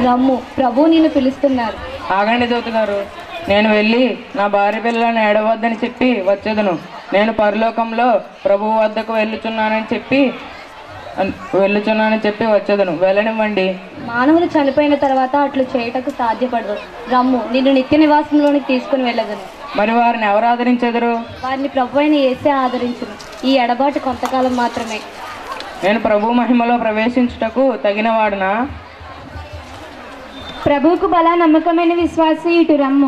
రమ్ము ప్రభు నిన్ను పిలుస్తున్నారు ఆగండి చదువుతున్నారు నేను వెళ్ళి నా భార్య పిల్లలను ఏడవద్దని చెప్పి వచ్చేదను నేను పరలోకంలో ప్రభువు వద్దకు వెళ్ళుచున్నానని చెప్పి అన్- వెళ్ళుచున్నానని చెప్పి వచ్చేదను వెళ్ళనివ్వండి మానవులు చనిపోయిన తర్వాత అట్లు చేయుటకు సాధ్యపడదు రమ్ము నిన్ను నిత్య నివాసంలోనికి తీసుకుని వెళ్ళదను మరి వారిని ఎవరు ఆదరించెదరు వారిని ప్రభు అయిన ఏసే ఆదరించును ఈ ఎడబాటు కొంతకాలం మాత్రమే నేను ప్రభు మహిమలో ప్రవేశించుటకు తగిన వాడునా ప్రభువుకు బల నమ్మకమైన విశ్వాసి ఇటు రమ్ము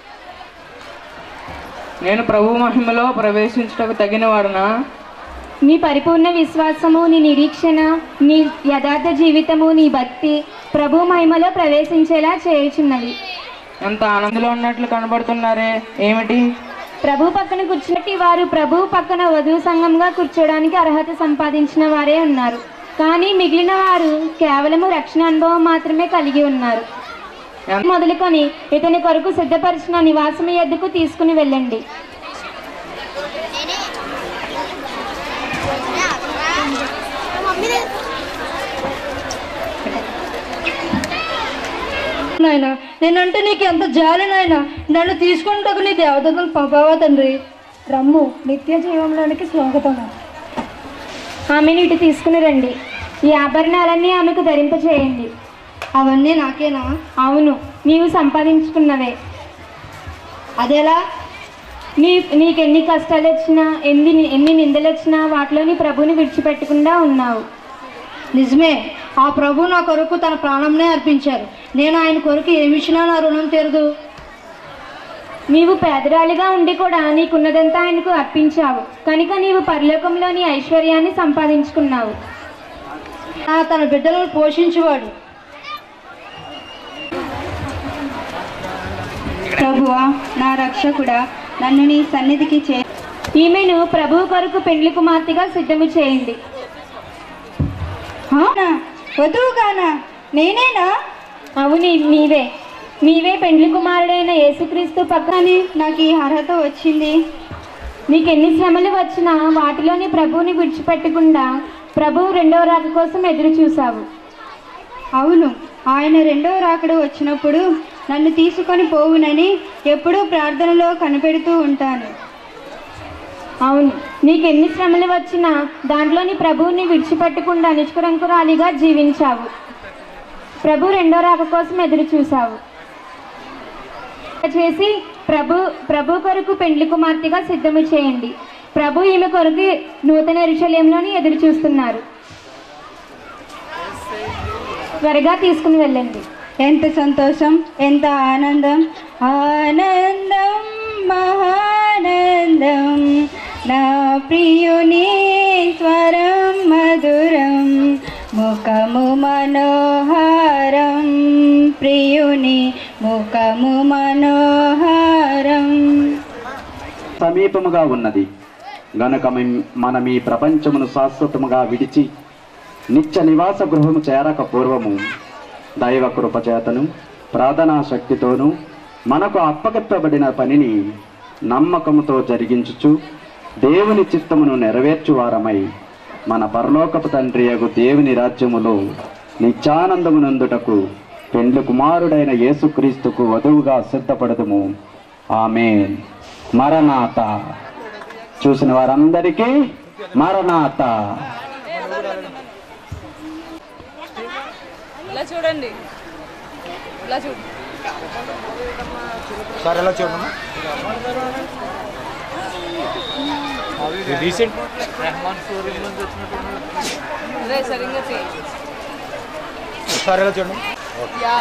నేను ప్రభు మహిమలో ప్రవేశించుటకు తగిన వాడునా నీ పరిపూర్ణ విశ్వాసము నీ నిరీక్షణ నీ యథార్థ జీవితము నీ భక్తి ప్రభు మహిమలో ప్రవేశించేలా చేయుచున్నది ఎంత ఆనందంలో ఉన్నట్లు కనబడుతున్నారే ఏమిటి ప్రభు పక్కన కూర్చున్నట్టు వారు ప్రభు పక్కన వధువు సంఘంగా కూర్చోడానికి అర్హత సంపాదించిన వారే ఉన్నారు కానీ మిగిలిన వారు కేవలము రక్షణ అనుభవం మాత్రమే కలిగి ఉన్నారు ఎంత- మొదలుకొని ఇతని కొరకు సిద్ధపరిచిన నివాసం ఎద్దుకు తీసుకుని వెళ్ళండి నాయన నేనంటే నీకు ఎంత జాలి నాయన నన్ను తీసుకుంటకు నీ దేవతను పంపావా తండ్రి రమ్ము నిత్య జీవంలోనికి స్వాగతం ఆమెను ఇటు తీసుకుని రండి ఈ ఆభరణాలన్నీ ఆమెకు ధరింపచేయండి అవన్నీ నాకేనా అవును నీవు సంపాదించుకున్నవే అదెలా నీ నీకెన్ని కష్టాలు వచ్చినా ఎన్ని ఎన్ని నిందలు వచ్చినా వాటిలోని ప్రభుని విడిచిపెట్టకుండా ఉన్నావు నిజమే ఆ ప్రభు నా కొరకు తన ప్రాణంనే అర్పించారు నేను ఆయన కొరకు ఏమిచ్చినా నా రుణం తీరదు నీవు పేదరాలిగా ఉండి కూడా నీకున్నదంతా ఆయనకు అర్పించావు కనుక నీవు పరలోకంలోని ఐశ్వర్యాన్ని సంపాదించుకున్నావు నా తన బిడ్డలను పోషించేవాడు ప్రభువా నా రక్షకుడా నన్ను నీ సన్నిధికి చే ఈమెను ప్రభువు కొరకు పెండ్లి కుమార్తెగా సిద్ధము చేయండి అవునా వధువుగానా నేనేనా అవును నీవే నీవే పెండ్లి కుమారుడైన యేసుక్రీస్తు పక్కన కానీ నాకు ఈ అర్హత వచ్చింది నీకు ఎన్ని శ్రమలు వచ్చినా వాటిలోని ప్రభువుని విడిచిపెట్టకుండా ప్రభువు రెండవ రాక కోసం ఎదురు చూసావు అవును ఆయన రెండో రాకడ వచ్చినప్పుడు నన్ను తీసుకొని పోవునని ఎప్పుడూ ప్రార్థనలో కనిపెడుతూ ఉంటాను అవును నీకు ఎన్ని శ్రమలు వచ్చినా దాంట్లోని ప్రభువుని విడిచిపెట్టకుండా నిష్కరంకురాలిగా జీవించావు ప్రభు రెండో రాక కోసం ఎదురు చూసావు చేసి ప్రభు ప్రభు కొరకు పెండ్లి కుమార్తెగా సిద్ధము చేయండి ప్రభు ఈమె కొరకు నూతన ఋషలేంలోని ఎదురు చూస్తున్నారు త్వరగా తీసుకుని వెళ్ళండి ఎంత సంతోషం ఎంత ఆనందం ఆనందం మహానందం నా ప్రియుని స్వరం మధురం ముఖము మనోహారం ప్రియుని ముఖము మనోహారం సమీపముగా ఉన్నది గనుక మేం- మనం ఈ ప్రపంచమును శాశ్వతముగా విడిచి నిత్య నివాస గృహము చేరక పూర్వము దైవ కృపచేతను ప్రార్థనా శక్తితోనూ మనకు అప్పగెప్పబడిన పనిని నమ్మకముతో జరిగించుచు దేవుని చిత్తమును నెరవేర్చువారమై మన పరలోకపు తండ్రి యగు దేవుని రాజ్యములో నిత్యానందమునందుటకు పెండ్లు కుమారుడైన యేసుక్రీస్తుకు వధువుగా సిద్ధపడదుము ఆమెన్ మరణాత చూసిన వారందరికీ మరణాత ఇలా చూడండి ఇలా చూడు సార్ ఎలా చూడమ్మా రీసెంట్ రే సరిగ్గా చేయి సార్ ఎలా చూడండి యా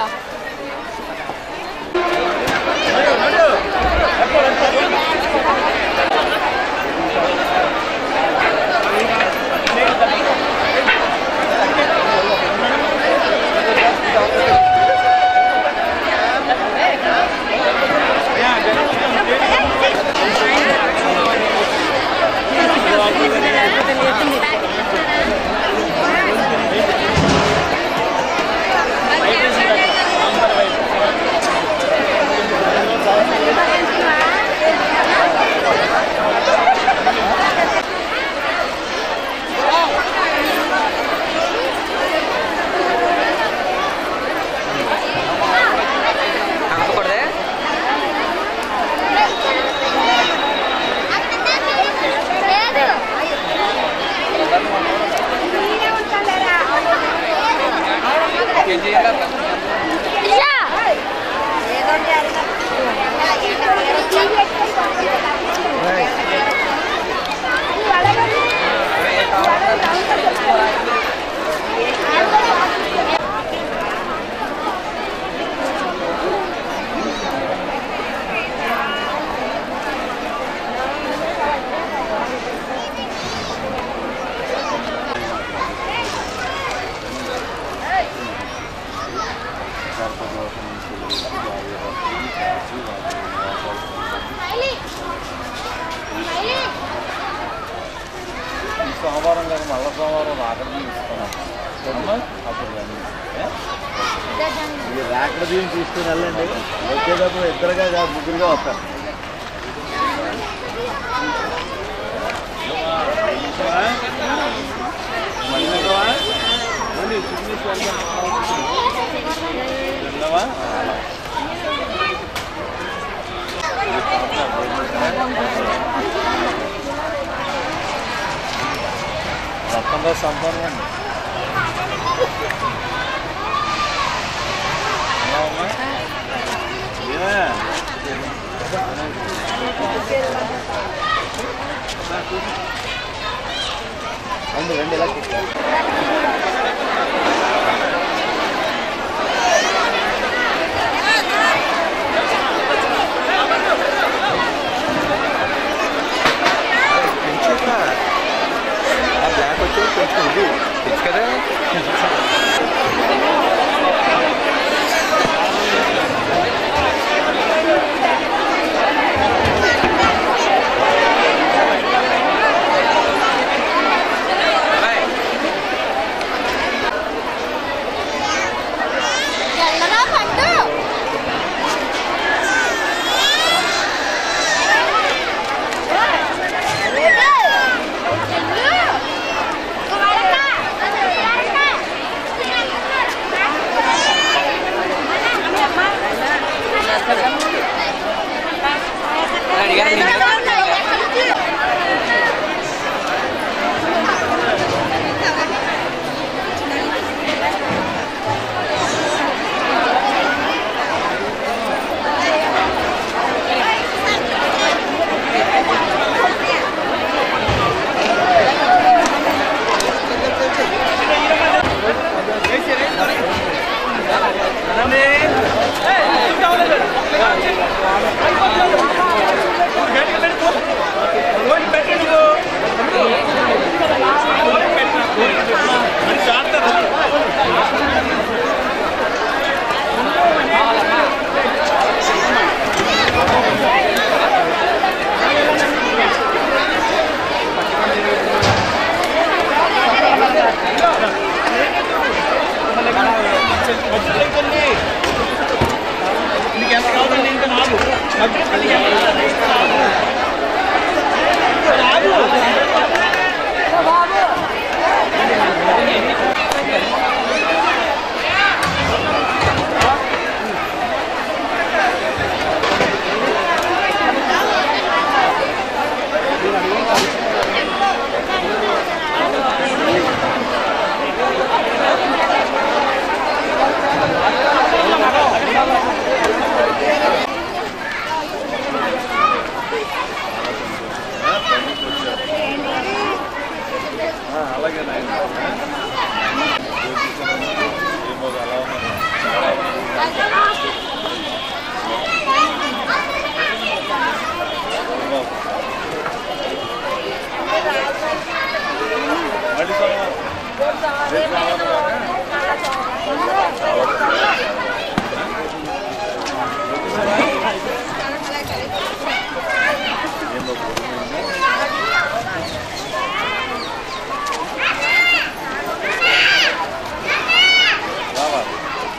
సోమవారం కాదు మళ్ళా సోమవారం రాకడ తీసుకున్నాం అప్పుడు రండి. ఏ? మీరు రాకడ బియ్యం తీసుకుని వెళ్ళండి వచ్చేటప్పుడు ఇద్దరుగా కాదు ముగ్గురుగా వస్తారు మళ్ళీ వెళ్ళవా? మళ్ళీ చిన్న వెళ్ళవా రక్తంగా సంపాదన అండి రెండు రెండు ఇలా బ్లాక్ వచ్చి కొంచెం ఇది తెలుసు కదా అలాగే నాయన ఏమో అలా ఉన్నారు మళ్ళీ సోమవారం. రేపు సోమవారం కాదా? ఏందో పొద్దున్నే. రావాలి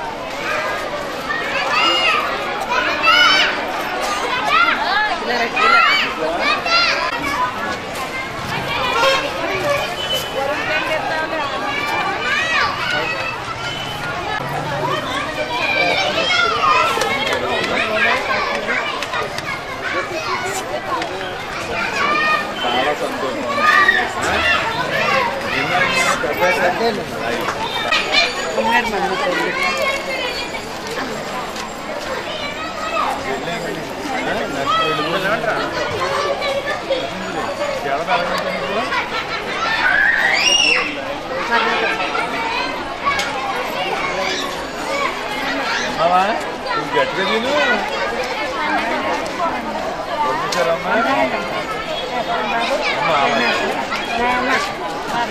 చాలా సంతోషం ఎన్నో పెద్ద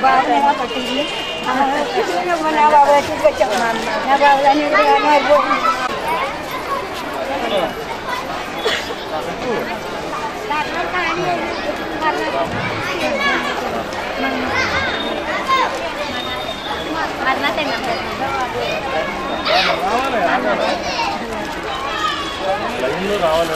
బాబు ఎలా పట్టింది నా బాబు తీసుకొచ్చాం నా బాబు అని లైన్లో రావాలి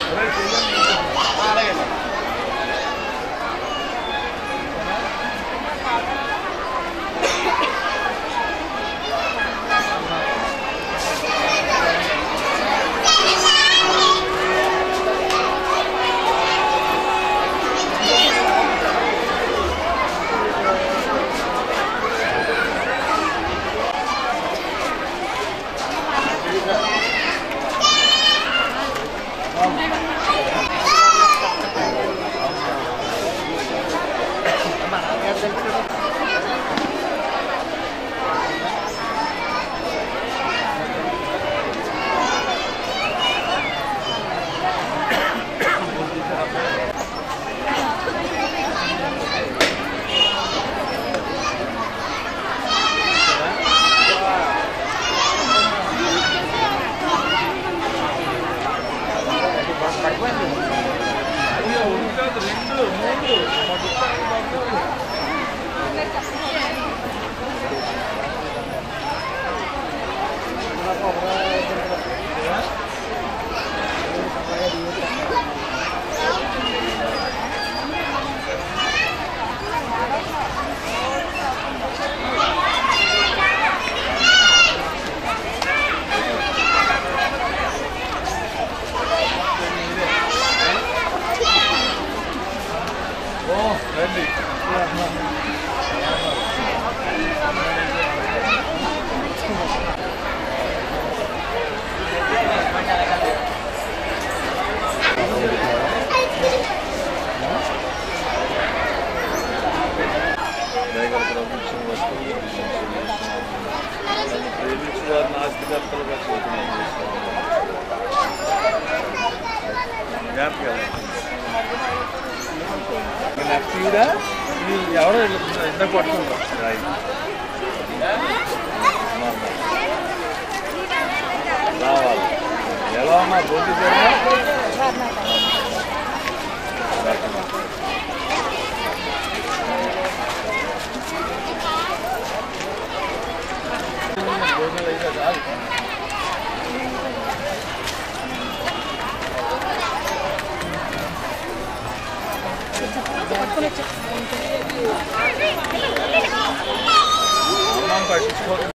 ఓ రండి దయగల ప్రభుత్వం వస్తువులు ప్రేమించు వారిని ఆస్తికర్తలుగా చూపుతున్నాం జ్ఞాపకాలు నెక్స్ట్ కూడా ఎవరో ఇందాక పట్టుకుంటాం రాయి రావాలి ఎలా ఉన్నా బోధి భోజనాలు అయితే కాదు అన్నం పట్టించుకో